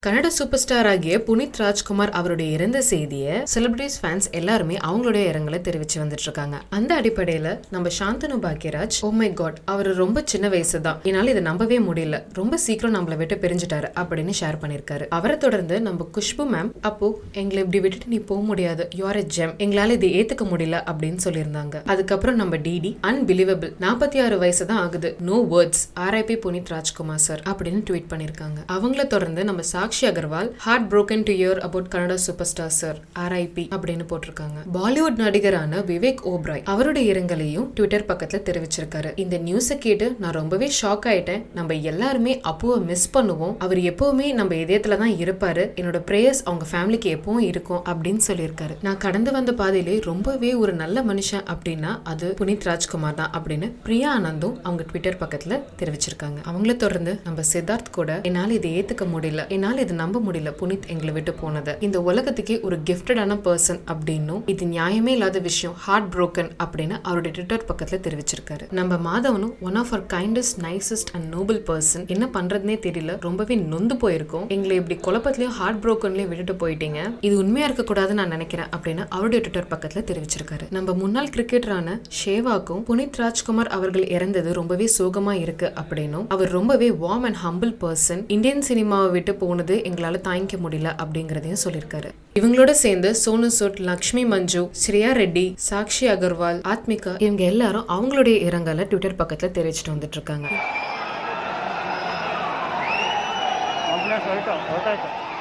Kannada super star ஆகிய புனித் ராஜ்குமார் அவருடைய இறந்த செய்தியை செலிபிரிட்டிஸ் ஃபேன்ஸ் எல்லாருமே அவங்களுடைய இரங்கலை தெரிவிச்சு வந்துட்டு இருக்காங்க அந்த அடிப்படையில நம்ம Shanthanu Bhagyaraj oh my god அவர் ரொம்ப சின்ன வயசு தான் என்னால இதை நம்பவே முடியல ரொம்ப சீக்கிரம் நம்மளை விட்டு பிரிஞ்சுட்டாரு அப்படின்னு ஷேர் பண்ணிருக்காரு அவரை தொடர்ந்து நம்ம குஷ்பு மேம் அப்போ எங்களை இப்படி விட்டுட்டு நீ போக முடியாது யூஆர் எ ஜெம் எங்களால இதை ஏத்துக்க முடியல அப்படின்னு சொல்லியிருந்தாங்க அதுக்கப்புறம் நம்ம டிடி அன்பிலிவபிள் நாற்பத்தி ஆறு வயசு தான் ஆகுது no words RIP Puneeth Rajkumar sir அப்படின்னு ட்வீட் பண்ணிருக்காங்க அவங்கள தொடர்ந்து நம்ம Sakshi Agarwal heart broken to hear about Kannada super star sir RIP அப்படின்னு போட்டிருக்காங்க பாலிவுட் நடிகரான விவேக் ஓப்ராய் அவருடைய இரங்கலையும் ட்விட்டர் பக்கத்துல தெரிவிச்சிருக்காரு இந்த நியூஸை கேட்டு நான் ரொம்பவே ஷாக் ஆயிட்டேன் நம்ம எல்லாருமே அப்புவை மிஸ் பண்ணுவோம் அவர் எப்பவுமே நம்ம இதயத்துல தான் இருப்பாரு என்னோட பிரேயர்ஸ் அவங்க ஃபேமிலிக்கு எப்பவும் இருக்கும் அப்படின்னு சொல்லியிருக்காரு நான் கடந்து வந்த பாதையிலே ரொம்பவே ஒரு நல்ல மனுஷன் அப்படின்னா அது புனித் ராஜ்குமார் தான் அப்படின்னு பிரியா ஆனந்தும் அவங்க ட்விட்டர் பக்கத்துல தெரிவிச்சிருக்காங்க அவங்கள தொடர்ந்து நம்ம சித்தார்த் கூட என்னால இதை ஏத்துக்க முடியல என்னால இதை நம்ப முடியல புனித் எங்களை விட்டு போனது இந்த உலகத்துக்கே ஒரு கிஃப்டடான பர்சன் அப்படின்னும் இது நியாயமே இல்லாத விஷயம் ஹார்ட் broken அப்படின்னு அவருடைய ட்விட்டர் பக்கத்துல தெரிவிச்சிருக்காரு நம்ம மாதவனும் one of our kindest nicest and noble person என்ன பண்றதுனே தெரியல ரொம்பவே நொந்து போயிருக்கோம் எங்களை இப்படி குழப்பத்திலயும் ஹார்ட் brokenலயும் விட்டுட்டு போயிட்டீங்க இது உண்மையா இருக்க கூடாதுன்னு நான் நினைக்கிறேன் அப்படின்னு அவருடைய ட்விட்டர் பக்கத்துல தெரிவிச்சிருக்காரு நம்ம முன்னாள் கிரிக்கெட்டரான ஷேவாக்கும் புனித் ராஜ்குமார் அவர்கள் இறந்தது ரொம்பவே சோகமா இருக்கு அப்படின்னும் அவர் ரொம்பவே warm and humble person Indian சினிமாவை விட்டு போனது எங்களால தாங்கிக்க முடியல அப்படிங்கறதையும் சொல்லியிருக்காரு இவங்களோட சேர்ந்து சோனு சூட் லக்ஷ்மி மஞ்சு ஸ்ரேயா ரெட்டி சாக்ஷி அகர்வால் ஆத்மிகா இவங்க எல்லாரும் அவங்களுடைய இரங்கலை ட்விட்டர் பக்கத்துல தெரிவிச்சுட்டு வந்துட்டு இருக்காங்க ಕಂಪ್ಲೇಂಟ್ ಹೊರಟು ಹೊರಟಾಯ್ತು